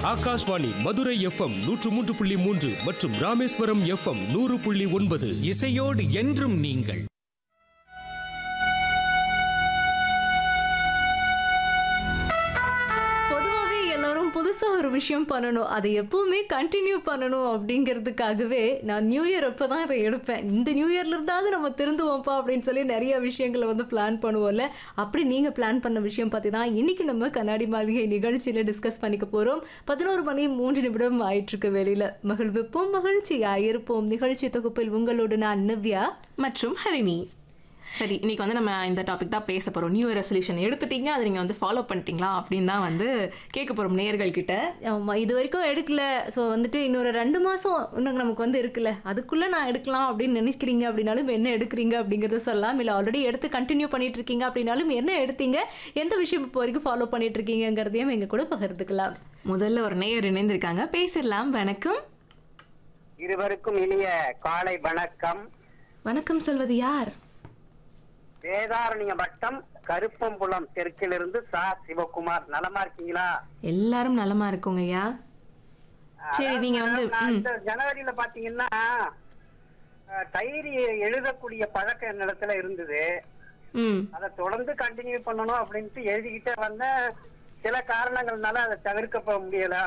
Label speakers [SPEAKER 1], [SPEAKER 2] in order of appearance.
[SPEAKER 1] Akashvani Madurai FM நூற்று மூன்று புள்ளி மூன்று மற்றும் ராமேஸ்வரம் எஃப்எம் நூறு புள்ளி ஒன்பது
[SPEAKER 2] இசையோடு என்றும் நீங்கள்
[SPEAKER 3] பொதுவாகவே எல்லாரும் புதுசாக ஒரு விஷயம் பண்ணணும் அதை எப்பவுமே கண்டினியூ பண்ணணும் அப்படிங்கிறதுக்காகவே நான் நியூ இயர் அப்போ தான் அதை எடுப்பேன் இந்த நியூ இயர்ல இருந்தாவது நம்ம திருந்துவோம்ப்பா அப்படின்னு சொல்லி நிறைய விஷயங்களை வந்து பிளான் பண்ணுவோம்ல அப்படி நீங்கள் பிளான் பண்ண விஷயம் பார்த்தீங்கன்னா இன்னைக்கு நம்ம கண்ணாடி மாளிகை நிகழ்ச்சியில் டிஸ்கஸ் பண்ணிக்க போகிறோம் பதினோரு மணி மூன்று நிமிடம் ஆயிட்டிருக்கு வெளியில் மகிழ்விப்போம் மகிழ்ச்சியாக இருப்போம் நிகழ்ச்சி தொகுப்பில் உங்களோடு நான் நிவ்யா
[SPEAKER 4] மற்றும் ஹரிணி சரி இன்னைக்கு வந்து நம்ம இந்த டாபிக் தான் பேச போறோம் நியூ இயர் ரெசல்யூஷன் எடுத்துட்டீங்க அதை நீங்க வந்து ஃபாலோ பண்ணிட்டீங்களா அப்படின்னு தான் வந்து கேட்க போறோம் நேயர்கள் கிட்ட
[SPEAKER 3] ஆமாம் இது வரைக்கும் எடுக்கல ஸோ வந்துட்டு இன்னொரு ரெண்டு மாதம் இன்னும் நமக்கு வந்து இருக்குல்ல அதுக்குள்ளே நான் எடுக்கலாம் அப்படின்னு நினைக்கிறீங்க அப்படின்னாலும் என்ன எடுக்கிறீங்க அப்படிங்கிறத சொல்லலாம் இல்லை ஆல்ரெடி எடுத்து கண்டினியூ பண்ணிட்டு இருக்கீங்க அப்படின்னாலும் என்ன எடுத்தீங்க எந்த விஷயம் இப்போ வரைக்கும் ஃபாலோ பண்ணிட்டு இருக்கீங்கிறதையும் எங்கள் கூட பகிர்ந்துக்கலாம்
[SPEAKER 4] முதல்ல ஒரு நேயர் இணைந்திருக்காங்க பேசிடலாம் வணக்கம்
[SPEAKER 5] இருவருக்கும் இனிய காலை வணக்கம்
[SPEAKER 4] வணக்கம் சொல்வது யார்
[SPEAKER 5] வேதாரண்ய வட்டம் கருப்பம்புலம் தெற்கிலிருந்து சா சிவகுமார் நலமா இருக்கீங்களா
[SPEAKER 4] எல்லாரும் நலமா இருக்குங்க ஐயா சரி நீங்க வந்து
[SPEAKER 5] நான்
[SPEAKER 4] ம்,
[SPEAKER 5] இந்த ஜனவரியில பாத்தீங்கன்னா அஹ், டைரி எழுதக்கூடிய பழக்கம் என்னிடத்துல இருந்தது
[SPEAKER 4] ம்
[SPEAKER 5] அதை தொடர்ந்து கண்டினியூ பண்ணணும் அப்படின்ட்டு எழுதிக்கிட்டே வந்தேன் சில காரணங்கள்னால அதை தவிர்க்க முடியல